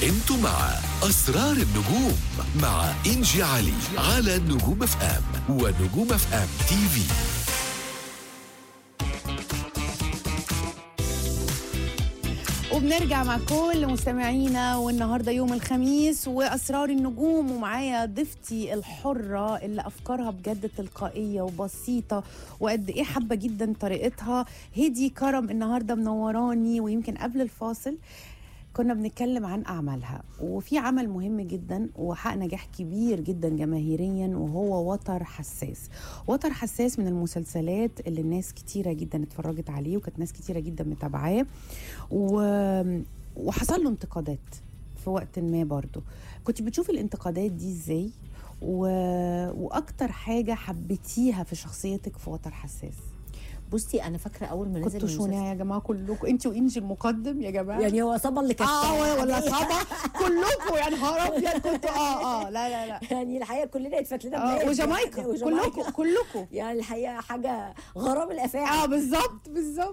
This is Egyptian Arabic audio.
انتوا مع اسرار النجوم مع انجي علي على نجوم اف ام ونجوم اف ام تي في وبنرجع مع كل مستمعينا والنهارده يوم الخميس واسرار النجوم ومعايا ضيفتي الحره اللي افكارها بجد تلقائيه وبسيطه وقد ايه حابه جدا طريقتها هدي كرم النهارده منوراني ويمكن قبل الفاصل كنا بنتكلم عن اعمالها وفي عمل مهم جدا وحقق نجاح كبير جدا جماهيريا وهو وتر حساس وتر حساس من المسلسلات اللي الناس كتيره جدا اتفرجت عليه وكانت ناس كتيره جدا متابعاه و... وحصل له انتقادات في وقت ما برضو كنت بتشوفي الانتقادات دي ازاي و... واكتر حاجه حبيتيها في شخصيتك في وتر حساس بصي انا فاكره اول ما نزل كنتوا المسلسل- شناع يا جماعه كلكم انت وانجي المقدم يا جماعه يعني هو صبا اللي كانت اه ولا عادية. صبا كلكم يا نهار ابيض كنتوا اه اه لا لا لا يعني الحقيقه كلنا اتفات لنا آه بلاد وجامايكا يعني، كلكم كلكم يعني الحقيقه حاجه غرام الافاعي اه بالظبط بالظبط